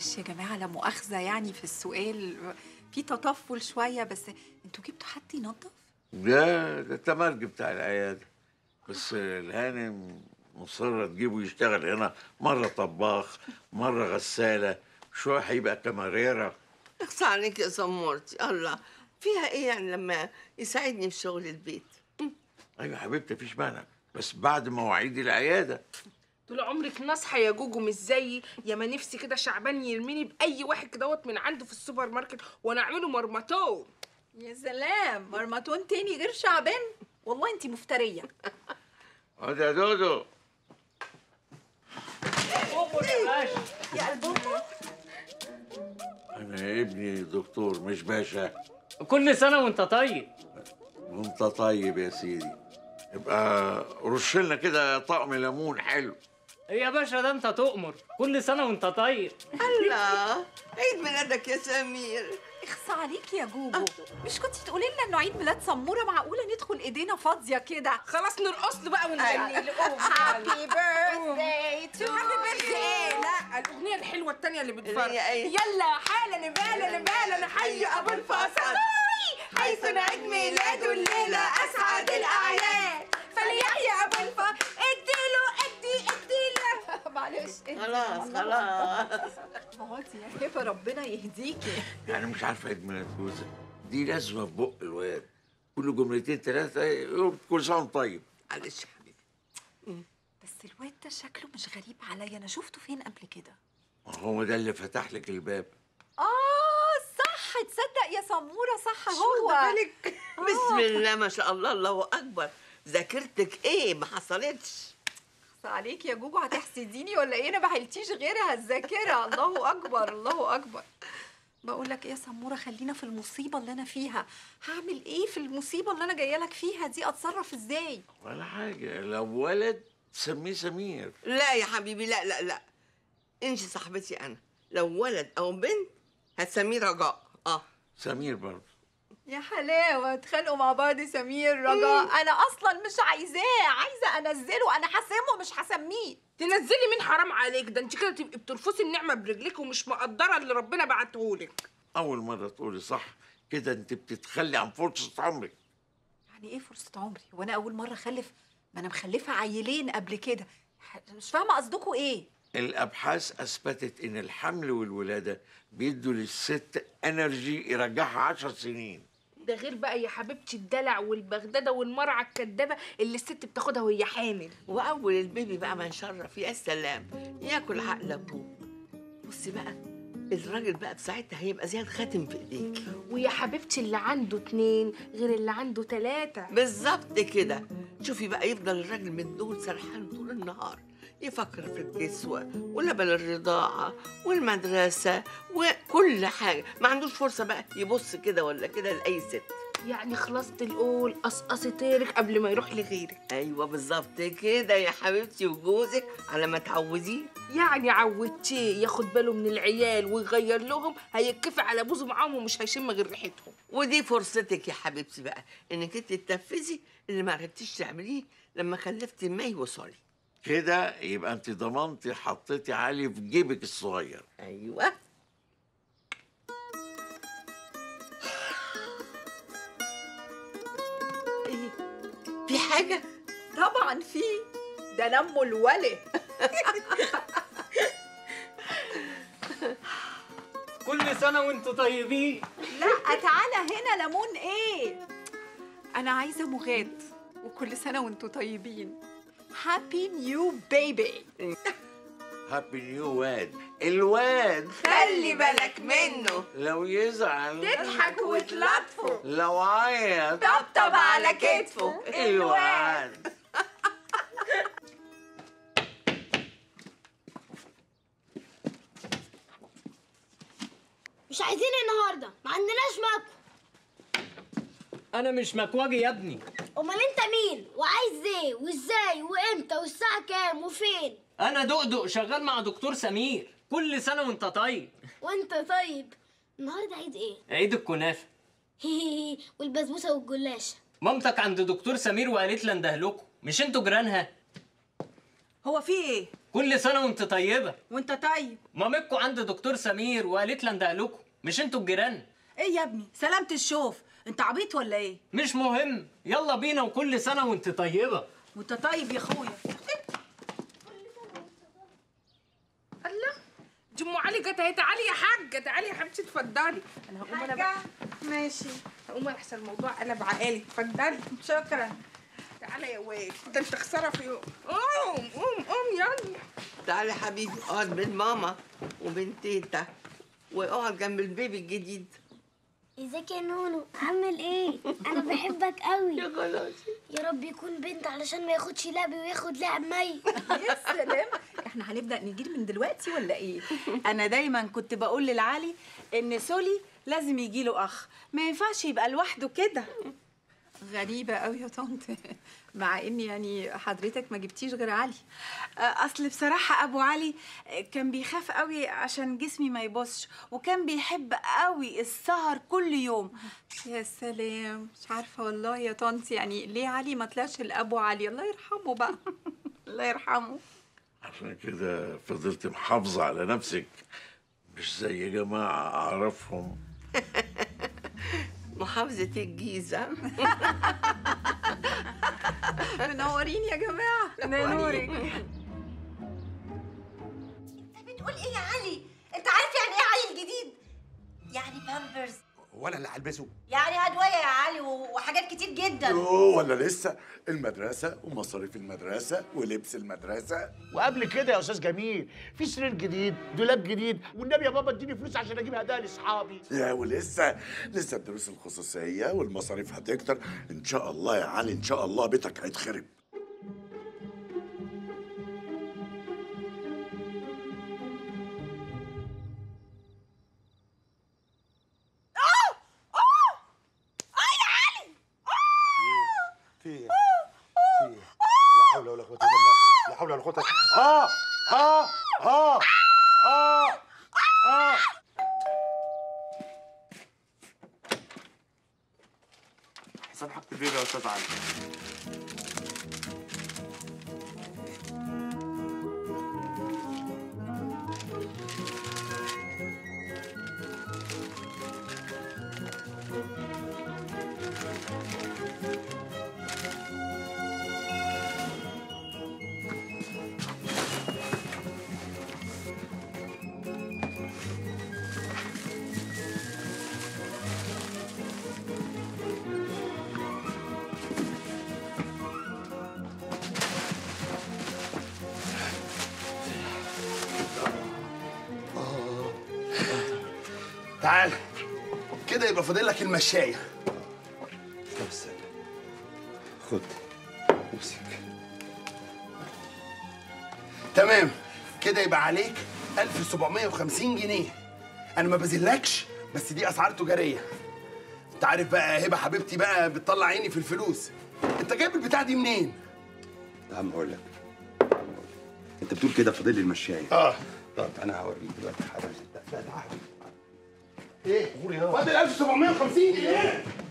معلش يا جماعه لا مؤاخذه يعني في السؤال في تطفل شويه بس انتوا جبتوا حد ينظف ده ده التمرج بتاع العيادة بس الهانم مصرة تجيبه يشتغل هنا مرة طباخ مرة غسالة شوية هيبقى كاميريرا اخصى عليك يا سمورتي الله فيها ايه يعني لما يساعدني في شغل البيت أيوة حبيبتي مفيش مانع بس بعد مواعيد العيادة طول عمرك ناصحه يا جوجو مش زيي يا ما نفسي كده شعبان يرميني باي واحد كدهوت من عنده في السوبر ماركت وانا اعمله مرمطون يا سلام مرمطون تاني غير شعبان والله انت مفتريه اقعد يا دودو يا قلبهم أنا ابني دكتور مش باشا كل سنة وانت طيب وانت طيب يا سيدي يبقى رش لنا كده طقم ليمون حلو يا باشا ده انت تؤمر كل سنة وانت طيب الله عيد ميلادك يا سمير اخصى عليك يا جوجو مش كنت تقولي لنا انه عيد ميلاد سموره معقوله ندخل ايدينا فاضيه كده خلاص نرقص له بقى ونغني له هابي بيرثداي تو لا الاغنيه الحلوه التانية اللي بتفرق اللي هي ايه؟ يلا حالا نبالا نبالا نحيي ابو الفصل حيث نعيد ميلاده الليله اسعد الاعياد فليحيى ابو الفصل اديله ادي اديله معلش خلاص خلاص اقعدي يا هبه ربنا يهديكي يعني مش عارفه عيد ميلاد جوزك دي لازمه في بق الواد كل جملتين ثلاثه يقول كل سنه وانت طيب معلش يا حبيبي بس الواد ده شكله مش غريب عليا انا شفته فين قبل كده ما هو ده اللي فتح لك الباب اه صح تصدق يا سموره صح هو بالك بسم الله ما شاء الله الله اكبر ذاكرتك ايه ما حصلتش اخصى عليك يا جوجو هتحسديني ولا ايه انا ما حلتيش غيرها الذاكره الله اكبر الله اكبر بقول لك ايه يا سموره خلينا في المصيبه اللي انا فيها هعمل ايه في المصيبه اللي انا جايه لك فيها دي اتصرف ازاي ولا حاجه لو ولد سميه سمير لا يا حبيبي لا لا لا انت صاحبتي انا لو ولد او بنت هتسميه رجاء اه سمير برضه يا حلاوه اتخانقوا مع بعض سمير رجاء انا اصلا مش عايزاه عايزه انزله انا هسمه مش هسميه تنزلي مين حرام عليك ده انت كده تبقي بترفسي النعمه برجليك ومش مقدره اللي ربنا بعتهولك اول مره تقولي صح كده انت بتتخلي عن فرصه عمرك يعني ايه فرصه عمري وانا اول مره اخلف ما انا مخلفه عيلين قبل كده ح- مش فاهمه قصدكم ايه الابحاث اثبتت ان الحمل والولاده بيدوا للست انرجي يرجعها عشر سنين ده غير بقى يا حبيبتي الدلع والبغداده والمرعى الكدابه اللي الست بتاخدها وهي حامل واول البيبي بقى ما نشرف يا سلام ياكل عقل ابوه بصي بقى الراجل بقى بساعتها هيبقى زي الخاتم في ايديك ويا حبيبتي اللي عنده اتنين غير اللي عنده تلاتة بالظبط كده شوفي بقى يفضل الراجل من دول سرحان طول النهار يفكر في الكسوة ولبن الرضاعة والمدرسة وكل حاجة ما عندوش فرصة بقى يبص كده ولا كده لأي ست يعني خلصت القول قصقصي طيرك قبل ما يروح لغيرك أيوة بالظبط كده يا حبيبتي وجوزك على ما تعوديه يعني عودتيه ياخد باله من العيال ويغير لهم هيتكفي على بوزه معاهم ومش هيشم غير ريحتهم ودي فرصتك يا حبيبتي بقى انك انت تنفذي اللي ما عرفتيش تعمليه لما خلفتي مي وصالي كده يبقى انت ضمنتي حطيتي علي في جيبك الصغير ايوه ايه في حاجه طبعا في ده نمو الولي كل سنة وانتوا طيبين لا تعالى هنا ليمون ايه انا عايزه مغاد وكل سنه وانتوا طيبين هابي نيو بيبي هابي نيو واد الواد خلي بالك منه لو يزعل تضحك وتلطفه لو عيط طبطب على كتفه الواد مش عايزين النهارده ما عندناش ماكو انا مش مكواجي يا ابني امال انت مين وعايز ايه وازاي وامتى والساعه كام وفين انا دقدق شغال مع دكتور سمير كل سنة وانت طيب وانت طيب النهارده عيد ايه عيد الكنافة والبسبوسه والجلاشه مامتك عند دكتور سمير وقالت لي اندهلكوا مش انتوا جيرانها هو في ايه كل سنه وانت طيبه وانت طيب مامتكم عند دكتور سمير وقالت لي اندق لكم مش انتوا الجيران ايه يا ابني سلامة الشوف انت عبيط ولا ايه مش مهم يلا بينا وكل سنه وانت طيبه وانت طيب يا اخويا الله دي ام علي جت اهي تعالي يا حاجه تعالي يا حبيبتي اتفضلي انا هقوم انا بقى ماشي هقوم احسن الموضوع قلب عقالي اتفضلي شكرا تعالى يا واد ده انت خساره في يوم قوم قوم قوم يلا تعالى يا حبيبي اقعد بين ماما وبين تيتا واقعد جنب البيبي الجديد ازيك يا نونو عامل ايه انا بحبك قوي يا خلاص يا رب يكون بنت علشان ما ياخدش لعب وياخد لعب مي يا سلام احنا هنبدا نجيب من دلوقتي ولا ايه انا دايما كنت بقول للعلي ان سولي لازم يجي له اخ ما ينفعش يبقى لوحده كده غريبه قوي يا طنط مع ان يعني حضرتك ما جبتيش غير علي آه، اصل بصراحه ابو علي آه، كان بيخاف قوي عشان جسمي ما يبصش وكان بيحب قوي السهر كل يوم يا سلام مش عارفه والله يا طنط يعني ليه علي ما طلعش لابو علي الله يرحمه بقى الله يرحمه عشان كده فضلت محافظة على نفسك مش زي جماعة أعرفهم محافظة الجيزة منورين يا جماعه نورك بتقول ايه يا علي انت عارف يعني ايه علي الجديد يعني بامبرز ولا اللي هلبسه يعني ادويه يا علي و- وحاجات كتير جدا يوه ولا لسه المدرسة ومصاريف المدرسة ولبس المدرسة وقبل كده يا استاذ جميل في سرير جديد دولاب جديد والنبي يا بابا اديني فلوس عشان اجيب هدايا لاصحابي يا ولسه لسه الدروس الخصوصية والمصاريف هتكتر إن شاء الله يا علي إن شاء الله بيتك هيتخرب في ايه؟ في ايه؟ لا حول ولا قوة إلا بالله لا حول ولا قوة إلا- آه آه آه آه آه حساب حق البيبي يا أستاذ علي تعال كده يبقى فاضل لك المشاية طب استنى خد امسك تمام كده يبقى عليك 1750 جنيه انا ما بذلكش بس دي اسعار تجاريه انت عارف بقى هبه حبيبتي بقى بتطلع عيني في الفلوس انت جايب البتاع دي منين يا عم اقول لك انت بتقول كده فاضل لي المشاية اه طب انا هوريك دلوقتي حاجه لا لا تعال ايه فاضل 1750 جنيه